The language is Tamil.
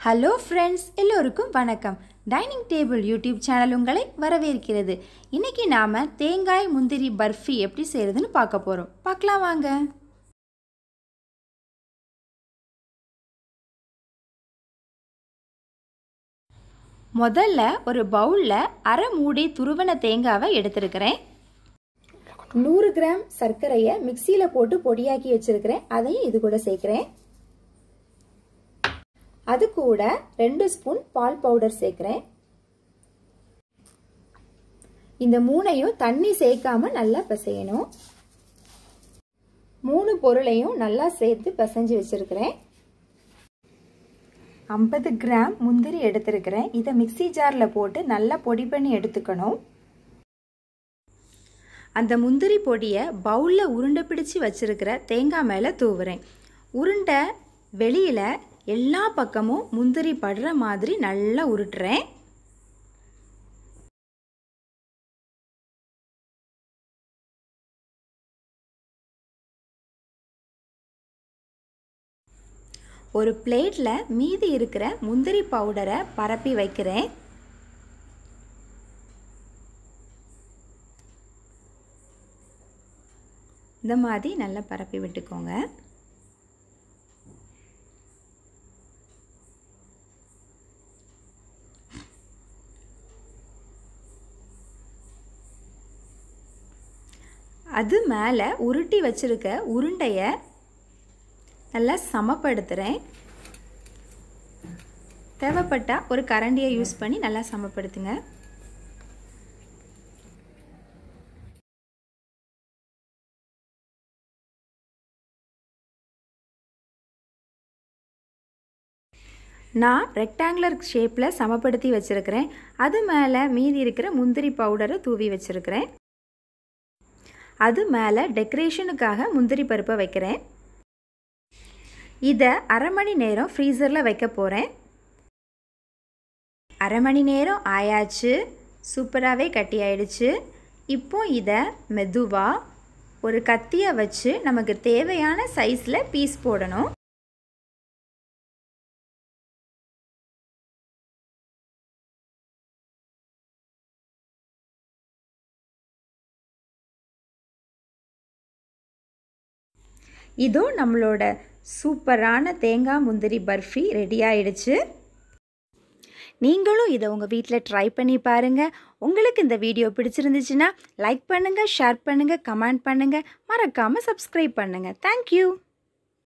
ஹலோ ஃப்ரெண்ட்ஸ் எல்லோருக்கும் வணக்கம் டைனிங் டேபிள் யூடியூப் சேனல் உங்களை வரவேற்கிறது இன்னைக்கு நாம் தேங்காய் முந்திரி பர்ஃபி எப்படி செய்கிறதுன்னு பார்க்க போகிறோம் பார்க்கலாம் வாங்க முதல்ல ஒரு பவுலில் அரை மூடி துருவன தேங்காவை எடுத்திருக்கிறேன் நூறு கிராம் சர்க்கரையை மிக்சியில் போட்டு பொடியாக்கி வச்சிருக்கிறேன் அதையும் இது கூட சேர்க்குறேன் அது கூட ரெண்டு ஸ்பூன் பால் பவுடர் சேர்க்குறேன் இந்த மூணையும் தண்ணி சேர்க்காம நல்லா பிசையணும் மூணு பொருளையும் நல்லா சேர்த்து பிசைஞ்சு வச்சிருக்கிறேன் ஐம்பது கிராம் முந்திரி எடுத்திருக்கிறேன் இதை மிக்சி ஜாரில் போட்டு நல்லா பொடி பண்ணி எடுத்துக்கணும் அந்த முந்திரி பொடியை பவுலில் உருண்டை பிடிச்சி வச்சிருக்கிற தேங்காய் மேலே தூவுறேன் உருண்டை வெளியில் எல்லா பக்கமும் முந்திரி படுற மாதிரி நல்லா உருட்டுறேன் ஒரு பிளேட்டில் மீதி இருக்கிற முந்திரி பவுடரை பரப்பி வைக்கிறேன் இந்த மாதிரி நல்லா பரப்பி விட்டுக்கோங்க அது மேலே உருட்டி வச்சுருக்க உருண்டையை நல்லா சமப்படுத்துகிறேன் தேவைப்பட்டால் ஒரு கரண்டியை யூஸ் பண்ணி நல்லா சமப்படுத்துங்க நான் ரெக்டாங்குலர் ஷேப்பில் சமப்படுத்தி வச்சுருக்கிறேன் அது மேலே மீதி இருக்கிற முந்திரி பவுடரை தூவி வச்சுருக்கிறேன் அது மேலே டெக்கரேஷனுக்காக முந்திரி பருப்பை வைக்கிறேன் இதை அரை மணி நேரம் ஃப்ரீசரில் வைக்க போகிறேன் அரை மணி நேரம் ஆயாச்சு சூப்பராகவே கட்டி ஆயிடுச்சு இப்போ இதை மெதுவாக ஒரு கத்தியை வச்சு நமக்கு தேவையான சைஸில் பீஸ் போடணும் இதோ நம்மளோட சூப்பரான தேங்காய் முந்திரி பர்ஃபி ரெடி ஆயிடுச்சு நீங்களும் இதை உங்கள் வீட்டில் ட்ரை பண்ணி பாருங்கள் உங்களுக்கு இந்த வீடியோ பிடிச்சிருந்துச்சுன்னா லைக் பண்ணுங்கள் ஷேர் பண்ணுங்கள் கமெண்ட் பண்ணுங்கள் மறக்காமல் சப்ஸ்கிரைப் பண்ணுங்கள் தேங்க்யூ